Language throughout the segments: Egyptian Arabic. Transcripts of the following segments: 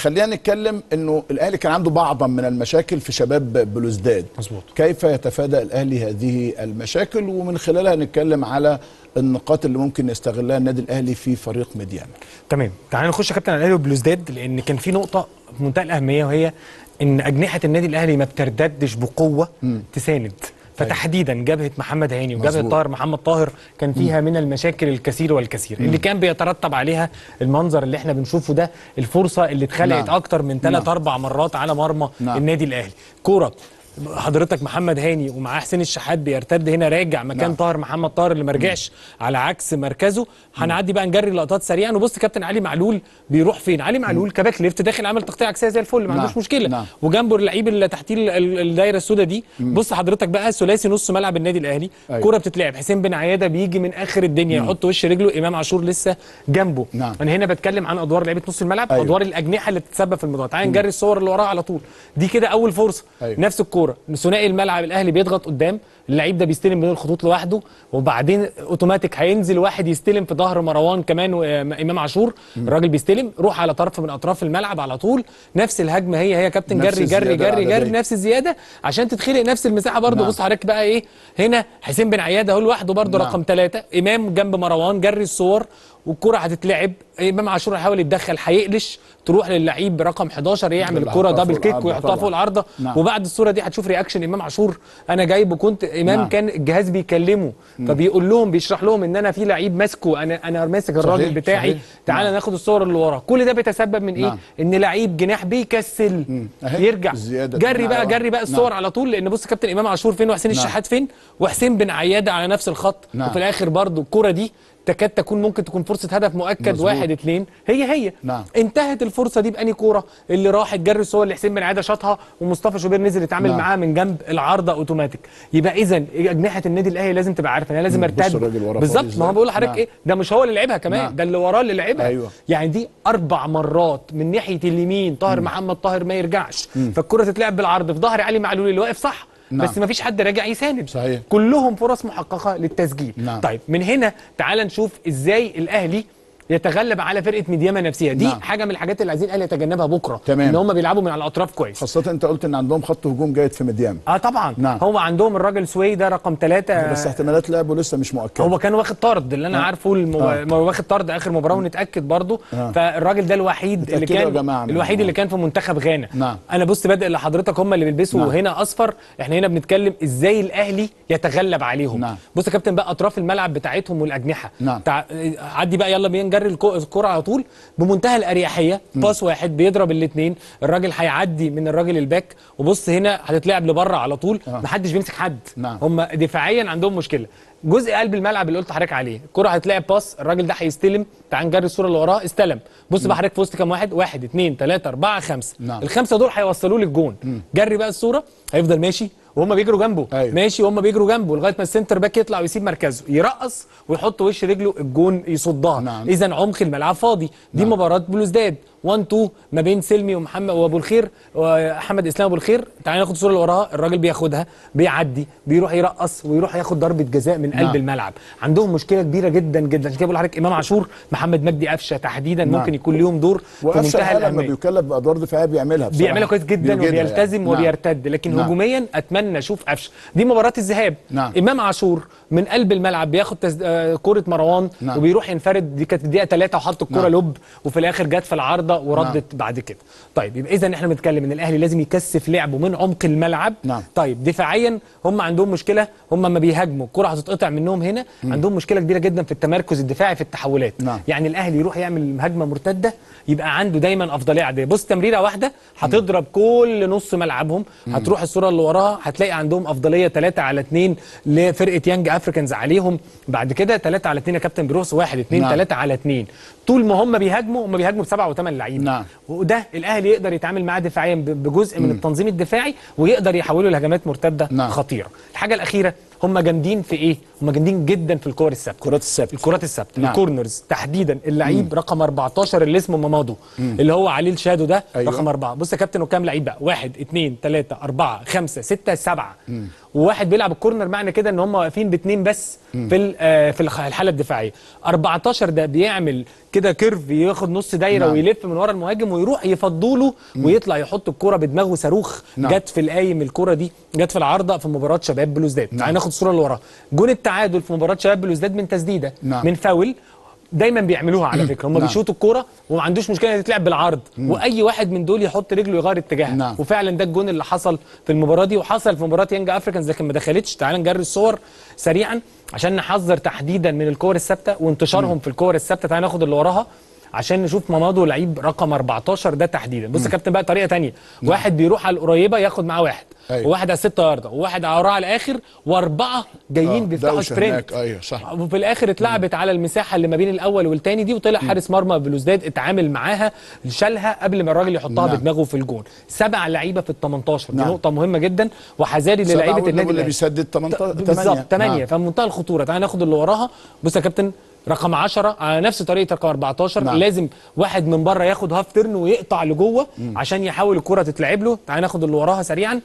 خلينا نتكلم انه الاهلي كان عنده بعضا من المشاكل في شباب بلوزداد مظبوط. كيف كيف يتفادى الاهلي هذه المشاكل ومن خلالها نتكلم على النقاط اللي ممكن يستغلها النادي الاهلي في فريق ميديانا تمام تعال نخش يا كابتن على الاهلي وبلوزداد لان كان في نقطه في منتهى الاهميه وهي ان اجنحه النادي الاهلي ما بترتدش بقوه تساند فتحديدا جبهه محمد هاني وجبهه مظبوط. طاهر محمد طاهر كان فيها من المشاكل الكثير والكثير اللي كان بيترتب عليها المنظر اللي احنا بنشوفه ده الفرصه اللي اتخلقت نعم. اكتر من ثلاث نعم. اربع مرات على مرمى نعم. النادي الاهلي كوره حضرتك محمد هاني ومعاه حسين الشحات بيرتد هنا راجع مكان نعم. طاهر محمد طاهر اللي ما رجعش على عكس مركزه هنعدي بقى نجري لقطات سريعا وبص كابتن علي معلول بيروح فين علي معلول كباك ليفت داخل عامل تغطيه عكسيه زي الفل ما نعم. عندوش مشكله نعم. وجنبه اللعيب اللي تحتيه ال- ال- الدايره السوداء دي بص حضرتك بقى ثلاثي نص ملعب النادي الاهلي أيوة. كوره بتتلعب حسين بن عياده بيجي من اخر الدنيا يحط وش رجله امام عاشور لسه جنبه نعم. انا هنا بتكلم عن ادوار لعيبه نص الملعب أيوة. ادوار الاجنحه اللي بتتسبب في الموضوع تعال نجري الصور اللي وراها على طول دي كده اول فرصه أيوة. نفس الكوره ثنائي الملعب الاهلي بيضغط قدام اللعيب ده بيستلم بين الخطوط لوحده وبعدين اوتوماتيك هينزل واحد يستلم في ظهر مروان كمان وامام عاشور الراجل بيستلم روح على طرف من اطراف الملعب على طول نفس الهجمه هي هي يا كابتن نفس جري جري الزيادة جري جري العددية. نفس الزياده عشان تتخلق نفس المساحه برضه نعم. بص حضرتك بقى ايه هنا حسين بن عياده اهو لوحده برضه نعم. رقم ثلاثة امام جنب مروان جري الصور والكره هتتلعب امام عاشور هيحاول يتدخل هيقلش تروح للعيب رقم 11 يعمل اللي الكره هيحطها دبل فوق كيك العارضة ويحطها طبعا. فوق العارضه نعم. وبعد الصوره دي هتشوف رياكشن امام عاشور انا جايب وكنت امام نعم. كان الجهاز بيكلمه فبيقول لهم بيشرح لهم ان انا في لعيب ماسكه انا انا ماسك الراجل صحيح، بتاعي صحيح. تعالى نعم. ناخد الصور اللي وراه كل ده بيتسبب من ايه نعم. ان لعيب جناح بيكسل أهي يرجع الزيادة جري دي. بقى نعم. جري بقى الصور نعم. على طول لان بص كابتن امام عاشور فين وحسين نعم. الشحات فين وحسين بن عياده على نفس الخط نعم. وفي الاخر برضو الكره دي تكاد تكون ممكن تكون فرصه هدف مؤكد مظبوط. واحد اتنين هي هي نعم. انتهت الفرصه دي باني كوره اللي راحت جري الصور اللي حسين بن عياده شاطها ومصطفى شوبير نزل يتعامل نعم. معاها من جنب العارضه اوتوماتيك يبقى اذا اجنحه النادي الاهلي لازم تبقى عارفه انا لازم مم. بص ارتد الراجل ورا بالظبط فاضي ما هو إزاي. بقول لحضرتك نعم. ايه ده مش هو اللي لعبها كمان نعم. ده اللي وراه اللي لعبها أيوة. يعني دي اربع مرات من ناحيه اليمين طاهر محمد طاهر ما يرجعش فالكره تتلعب بالعرض في ظهر علي معلول اللي واقف صح نعم. بس ما فيش حد راجع يساند صحيح. كلهم فرص محققه للتسجيل نعم. طيب من هنا تعال نشوف ازاي الاهلي يتغلب على فرقه ميدياما نفسها دي نعم. حاجه من الحاجات اللي عايزين الاهلي يتجنبها بكره تمام. ان هم بيلعبوا من على الاطراف كويس خاصة انت قلت ان عندهم خط هجوم جيد في ميديام اه طبعا نعم. هو عندهم الراجل سوي ده رقم ثلاثة بس احتمالات لعبه لسه مش مؤكدة هو كان واخد طرد اللي انا آه. عارفه المو... آه. ما هو واخد طرد اخر مباراه ونتاكد برضه آه. فالراجل ده الوحيد اللي اتأكدوا يا كان جماعة منه. الوحيد آه. اللي كان في منتخب غانا نعم. انا بص بادئ لحضرتك هم اللي بيلبسوا نعم. هنا اصفر احنا هنا بنتكلم ازاي الاهلي يتغلب عليهم نعم. بص يا كابتن بقى اطراف الملعب بتاعتهم والاجنحه نعم. تع... عدي بقى يلا بينا نجري الكو- الكره على طول بمنتهى الاريحيه باس واحد بيضرب الاثنين الراجل هيعدي من الراجل الباك وبص هنا هتتلعب لبره على طول آه. محدش بيمسك حد نعم. هم دفاعيا عندهم مشكله جزء قلب الملعب اللي قلت لحضرتك عليه الكره هتلاعب باس الراجل ده هيستلم تعال نجري الصوره اللي وراه استلم بص بقى حضرتك في وسط كام واحد واحد اثنين ثلاثه اربعه خمسه نعم. الخمسه دول هيوصلوه للجون جري بقى الصوره هيفضل ماشي وهم بيجروا جنبه أيوة. ماشي وهم بيجروا جنبه لغايه ما السنتر باك يطلع ويسيب مركزه يرقص ويحط وش رجله الجون يصدها نعم. اذا عمق الملعب فاضي دي نعم. مباراه بلوزداد 1 2 ما بين سلمي ومحمد وابو الخير واحمد اسلام ابو الخير تعالى ناخد الصوره اللي وراها الراجل بياخدها بيعدي بيروح يرقص ويروح ياخد ضربه جزاء من قلب نعم. الملعب عندهم مشكله كبيره جدا جدا عشان كده بقول لحضرتك امام عاشور محمد مجدي قفشه تحديدا نعم. ممكن يكون ليهم دور في وقفشه منتهى الحقيقة لما الاهميه بيكلف بادوار دفاعيه بيعملها بصراحة. بيعملها كويس جدا بيوجدها وبيلتزم يعني. وبيرتد لكن نعم. هجوميا اتمنى اشوف قفشه دي مباراه الذهاب نعم. امام عاشور من قلب الملعب بياخد تز... آه كره مروان نعم. وبيروح ينفرد دي كانت الدقيقه 3 وحط الكره نعم. لب وفي الاخر جت في العارضه وردت بعد كده طيب يبقى اذا احنا بنتكلم ان الاهلي لازم يكثف لعبه من عمق الملعب نعم. طيب دفاعيا هم عندهم مشكله هم ما بيهاجموا الكره هتتقطع منهم هنا عندهم مشكله كبيره جدا في التمركز الدفاعي في التحولات نعم. يعني الاهلي يروح يعمل هجمه مرتده يبقى عنده دايما افضليه عاديه بص تمريره واحده هتضرب كل نص ملعبهم هتروح الصوره اللي وراها هتلاقي عندهم افضليه 3 على 2 لفرقه يانج افريكانز عليهم بعد كده 3 على 2 يا كابتن بيروس 1 2 نعم. 3 على 2 طول ما هم بيهاجموا هم بيهاجموا بسبعه وثمان لعيبه نعم. وده الاهلي يقدر يتعامل معاه دفاعيا ب- بجزء من التنظيم الدفاعي ويقدر يحوله لهجمات مرتده نعم. خطيره الحاجه الاخيره هم جامدين في ايه هم جامدين جدا في الكور الثابته كرات السبت الكرات الثابته نعم. الكورنرز تحديدا اللعيب رقم 14 اللي اسمه مامادو اللي هو عليه الشادو ده أيوة. رقم أربعة بص يا كابتن وكام لعيب بقى واحد اثنين ثلاثة أربعة خمسة ستة سبعة وواحد بيلعب الكورنر معنى كده ان هم واقفين باثنين بس في ال- آه، في الخ- الحاله الدفاعيه 14 ده بيعمل كده كيرف ياخد نص دايره نعم. ويلف من ورا المهاجم ويروح يفضله ويطلع يحط الكوره بدماغه صاروخ نعم. جت في القايم الكوره دي جت في العارضه في مباراه شباب بلوزداد نعم. تعال ناخد الصوره اللي وراها جون التعادل في مباراه شباب بلوزداد من تسديده نعم. من فاول دايما بيعملوها على فكره هم نعم. بيشوطوا الكوره وما عندوش مشكله ان تتلعب بالعرض واي واحد من دول يحط رجله يغير اتجاهها نعم. وفعلا ده الجون اللي حصل في المباراه دي وحصل في مباراه يانج افريكانز لكن ما دخلتش تعال نجري الصور سريعا عشان نحذر تحديدا من الكور الثابته وانتشارهم في الكور الثابته تعال ناخد اللي وراها عشان نشوف مامادو لعيب رقم 14 ده تحديدا بص يا كابتن بقى طريقه تانية واحد بيروح على القريبه ياخد معاه واحد أيوة. وواحد على 6 يارده وواحد على وراه على الاخر واربعه جايين آه، بيفتحوا دوشة سبرنت هناك، أيوة، صح. وفي الاخر اتلعبت على المساحه اللي ما بين الاول والتاني دي وطلع حارس مرمى بلوزداد اتعامل معاها شالها قبل ما الراجل يحطها نعم. بدماغه في الجون سبع لعيبه في ال 18 دي نعم. نقطه مهمه جدا وحذاري سبعة للعيبه واللي- النادي واللي الأهلي. بيسدد 18 بالظبط 8 نعم. فمنتهى الخطوره تعال ناخد اللي وراها بص يا كابتن رقم 10 على نفس طريقه رقم 14 نعم. لازم واحد من بره ياخد هاف ترن ويقطع لجوه عشان يحاول الكره تتلعب له تعال ناخد اللي وراها سريعا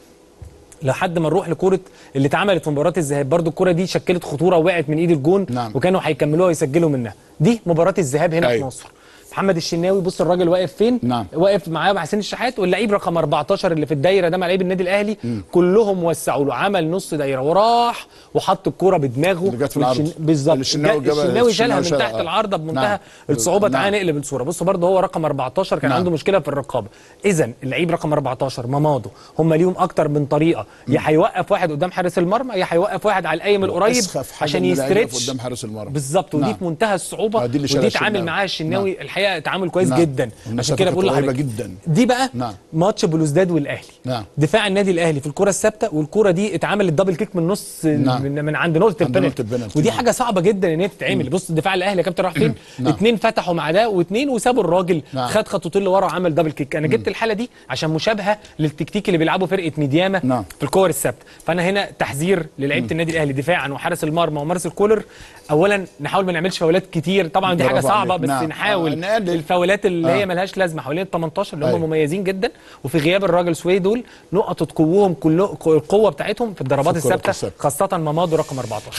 لحد ما نروح لكوره اللي اتعملت في مباراه الذهاب برضو الكره دي شكلت خطوره وقعت من ايد الجون نعم. وكانوا هيكملوها ويسجلوا منها دي مباراه الذهاب هنا في أيوة. مصر محمد الشناوي بص الراجل واقف فين نعم. واقف معاه مع حسين الشحات واللعيب رقم 14 اللي في الدايره ده مع لعيب النادي الاهلي كلهم وسعوا له عمل نص دايره وراح وحط الكوره بدماغه اللي جت في العرض. والشن- بالظبط الشناوي جا- جابها- الشناوي شالها من الشناوي تحت شالها. العارضه بمنتهى نعم. الصعوبه نعم. تعالى نقلب الصوره بص برضه هو رقم 14 كان نعم. عنده مشكله في الرقابه اذا اللعيب رقم 14 مامادو هم ليهم اكتر من طريقه يا هيوقف واحد قدام حارس المرمى يا هيوقف واحد على القايم القريب أسخف حاجة عشان إن اللعيب يقف يستريتش قدام حارس المرمى. بالظبط ودي نعم. في منتهى الصعوبه آه، دي اللي شالها ودي اتعامل الشناوي. معاها الشناوي الحقيقه تعامل كويس نعم. جدا والمسافة عشان كده كانت بقول قريبة لحضرتك جدا. دي بقى نعم. ماتش بلوزداد والاهلي نعم. دفاع النادي الاهلي في الكره الثابته والكره دي اتعملت دبل كيك من نص نعم. من, من عند نقطه عند البنالتي نقطة البنالتي. ودي نعم. حاجه صعبه جدا ان هي تتعمل بص دفاع الاهلي يا كابتن راح فين نعم. اتنين فتحوا مع ده واتنين وسابوا الراجل نعم. خد خطوتين لورا وعمل دبل كيك انا جبت الحاله دي عشان مشابهه للتكتيك اللي بيلعبه فرقه ميدياما نعم. في الكور الثابته فانا هنا تحذير للعيبه النادي الاهلي دفاعا وحارس المرمى ومارسيل كولر اولا نحاول ما نعملش فاولات كتير طبعا دي حاجه برافو صعبه عليك. بس نعم. نحاول آه، نقلل. الفاولات اللي آه. هي ملهاش لازمه حوالين ال 18 اللي هم أيوة. مميزين جدا وفي غياب الراجل سوي دول نقطه قوهم كله القوه بتاعتهم في الضربات في الكرة الثابته الثابتة. خاصه مامادو رقم 14